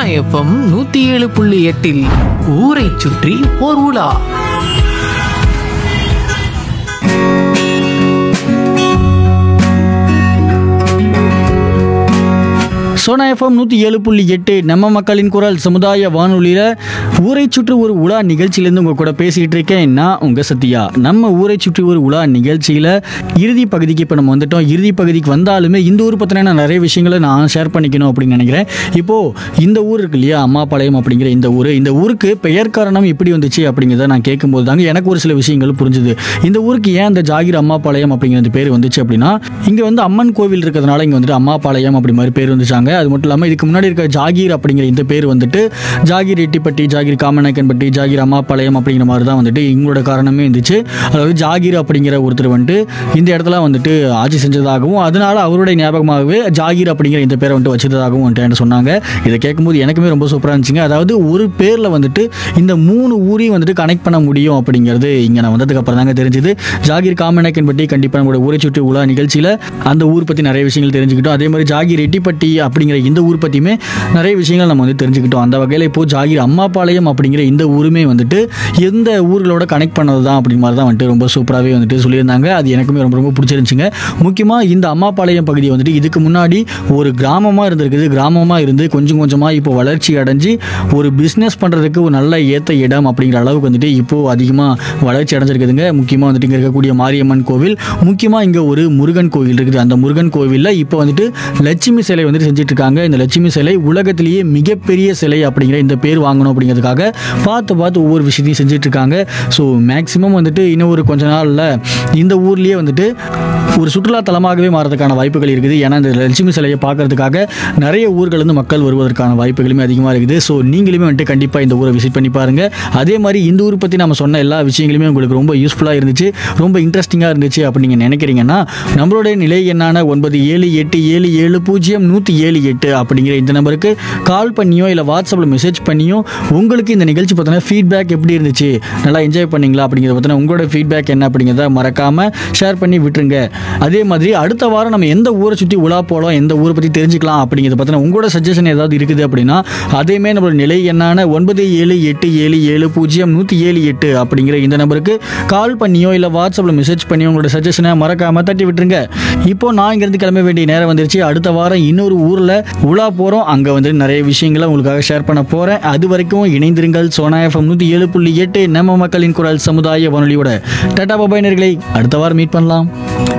Sona FM நூத்தி ஏழு புள்ளி எட்டில் ஊரை சுற்றி ஓர் உலா சோனா எஃப்எம் நூற்றி ஏழு புள்ளி எட்டு நம்ம மக்களின் குரல் சமுதாய வானொலியில் ஊரை சுற்றி ஒரு உலா நிகழ்ச்சியிலேருந்து உங்கள் கூட பேசிகிட்டு இருக்கேன் நான் உங்கள் சத்யா நம்ம ஊரை சுற்றி ஒரு உலா நிகழ்ச்சியில் இறுதி பகுதிக்கு இப்போ நம்ம வந்துட்டோம் இறுதி பகுதிக்கு வந்தாலுமே இந்த ஊர் பற்றின நிறைய விஷயங்களை நான் ஷேர் பண்ணிக்கணும் அப்படின்னு நினைக்கிறேன் இப்போது இந்த ஊர் இருக்கு இல்லையா அம்மாபாளையம் அப்படிங்கிற இந்த ஊர் இந்த ஊருக்கு பெயர் காரணம் எப்படி வந்துச்சு அப்படிங்கிறத நான் கேட்கும்போது தாங்க எனக்கு ஒரு சில விஷயங்கள் புரிஞ்சுது இந்த ஊருக்கு ஏன் இந்த ஜாகிர் அம்மாபாளையம் அப்படிங்கிற இந்த பேர் வந்துச்சு அப்படின்னா இங்கே வந்து அம்மன் கோவில் இருக்கிறதுனால இங்கே வந்துட்டு அம்மாபாளையம் அப்படி மாதிரி பேர் வந்துச்சாங்க அது மட்டும் இல்லாமல் இதுக்கு முன்னாடி இருக்க ஜாகீர் அப்படிங்கிற இந்த பேர் வந்துட்டு ஜாகீர் எட்டிப்பட்டி ஜாகீர் காமநாயக்கன்பட்டி ஜாகீர் அம்மாபாளையம் அப்படிங்கிற மாதிரி தான் வந்துட்டு இவங்களோட காரணமே இருந்துச்சு அதாவது ஜாகீர் அப்படிங்கிற ஒருத்தர் வந்துட்டு இந்த இடத்துல வந்துட்டு ஆட்சி செஞ்சதாகவும் அதனால அவருடைய ஞாபகமாகவே ஜாகீர் அப்படிங்கிற இந்த பேரை வந்துட்டு வச்சதாகவும் வந்துட்டு என்கிட்ட சொன்னாங்க இதை கேட்கும்போது எனக்குமே ரொம்ப சூப்பராக இருந்துச்சுங்க அதாவது ஒரு பேரில் வந்துட்டு இந்த மூணு ஊரையும் வந்துட்டு கனெக்ட் பண்ண முடியும் அப்படிங்கிறது இங்கே நான் வந்ததுக்கு அப்புறம் தாங்க தெரிஞ்சுது ஜாகீர் காமநாயக்கன்பட்டி கண்டிப்பாக நம்மளோட ஊரை சுற்றி உலா நிகழ்ச்சியில் அந்த ஊர் பற்றி நிறைய விஷயங்கள் தெரிஞ்சுக்கிட்டோம் அதே மாதிரி ஜாகீர் எட்டிப்பட்டி அப்படிங்கிற இந்த ஊர் பற்றியுமே நிறைய விஷயங்கள் நம்ம வந்து தெரிஞ்சுக்கிட்டோம் அந்த வகையில் இப்போ ஜாகீர் அம்மாபாளையம் அப்படிங்கிற இந்த ஊருமே வந்துட்டு எந்த ஊர்களோட கனெக்ட் பண்ணது தான் அப்படிங்கிற மாதிரி தான் வந்துட்டு ரொம்ப சூப்பராகவே வந்துட்டு சொல்லியிருந்தாங்க அது எனக்குமே ரொம்ப ரொம்ப பிடிச்சிருந்துச்சுங்க முக்கியமாக இந்த அம்மாபாளையம் பகுதி வந்துட்டு இதுக்கு முன்னாடி ஒரு கிராமமாக இருந்திருக்குது கிராமமாக இருந்து கொஞ்சம் கொஞ்சமாக இப்போ வளர்ச்சி அடைஞ்சு ஒரு பிஸ்னஸ் பண்ணுறதுக்கு ஒரு நல்ல ஏற்ற இடம் அப்படிங்கிற அளவுக்கு வந்துட்டு இப்போது அதிகமாக வளர்ச்சி அடைஞ்சிருக்குதுங்க முக்கியமாக வந்துட்டு இங்கே இருக்கக்கூடிய மாரியம்மன் கோவில் முக்கியமாக இங்கே ஒரு முருகன் கோவில் இருக்குது அந்த முருகன் கோவிலில் இப்போ வந்துட்டு லட்சுமி சிலை வந்துட்டு செஞ்சுட்டு இருக்காங்க இந்த லட்சுமி சிலை உலகத்திலேயே மிகப்பெரிய சிலை அப்படிங்கிற இந்த பேர் வாங்கணும் அப்படிங்கிறதுக்காக பார்த்து பார்த்து ஒவ்வொரு விஷயத்தையும் செஞ்சுட்டு இருக்காங்க ஸோ மேக்ஸிமம் வந்துட்டு இன்னும் ஒரு கொஞ்ச நாளில் இந்த ஊர்லேயே வந்துட்டு ஒரு சுற்றுலா தலமாகவே மாறதுக்கான வாய்ப்புகள் இருக்குது ஏன்னா இந்த லட்சுமி சிலையை பார்க்கறதுக்காக நிறைய ஊர்கள்லேருந்து மக்கள் வருவதற்கான வாய்ப்புகளுமே அதிகமாக இருக்குது ஸோ நீங்களுமே வந்துட்டு கண்டிப்பாக இந்த ஊரை விசிட் பண்ணி பாருங்கள் அதே மாதிரி இந்த ஊர் பற்றி நம்ம சொன்ன எல்லா விஷயங்களுமே உங்களுக்கு ரொம்ப யூஸ்ஃபுல்லாக இருந்துச்சு ரொம்ப இன்ட்ரெஸ்டிங்காக இருந்துச்சு அப்படி நீங்கள் நினைக்கிறீங்கன்னா நம்மளுடைய நிலை எண்ணான ஒன்பது ஏழு எட்டு ஏழு ஏழு பூஜ்ஜியம் நூற்றி ஏழு எட்டு அப்படிங்கிற இந்த நம்பருக்கு கால் பண்ணியோ இல்லை வாட்ஸ்அப்பில் மெசேஜ் பண்ணியோ உங்களுக்கு இந்த நிகழ்ச்சி பார்த்தீங்கன்னா ஃபீட்பேக் எப்படி இருந்துச்சு நல்லா என்ஜாய் பண்ணீங்களா அப்படிங்கிறத பற்றின உங்களோட ஃபீட்பேக் என்ன அப்படிங்கிறத மறக்காமல் ஷேர் பண்ணி விட்டுருங்க அதே மாதிரி அடுத்த வாரம் நம்ம எந்த ஊரை சுற்றி உலா போகலாம் எந்த ஊரை பற்றி தெரிஞ்சுக்கலாம் அப்படிங்கிறத பற்றின உங்களோட சஜஷன் ஏதாவது இருக்குது அப்படின்னா அதேமே நம்மளோட நிலை எண்ணான ஒன்பது ஏழு எட்டு ஏழு ஏழு பூஜ்ஜியம் நூற்றி ஏழு எட்டு அப்படிங்கிற இந்த நம்பருக்கு கால் பண்ணியோ இல்லை வாட்ஸ்அப்பில் மெசேஜ் பண்ணியோ உங்களோட சஜஷனை மறக்காமல் தட்டி விட்டுருங்க இப்போ நான் இங்கேருந்து கிளம்ப வேண்டிய நேரம் வந்துருச்சு அடுத்த வாரம் இன்னொரு ஊரில் உலா போகிறோம் அங்கே வந்து நிறைய விஷயங்களை உங்களுக்காக ஷேர் பண்ண போகிறேன் அது வரைக்கும் இணைந்திருங்கள் சோனா எஃப்எம் நூற்றி ஏழு புள்ளி எட்டு நம்ம மக்களின் குரல் சமுதாய வானொலியோட டாடா பாபாய் நேர்களை அடுத்த வாரம் மீட் பண்ணலாம்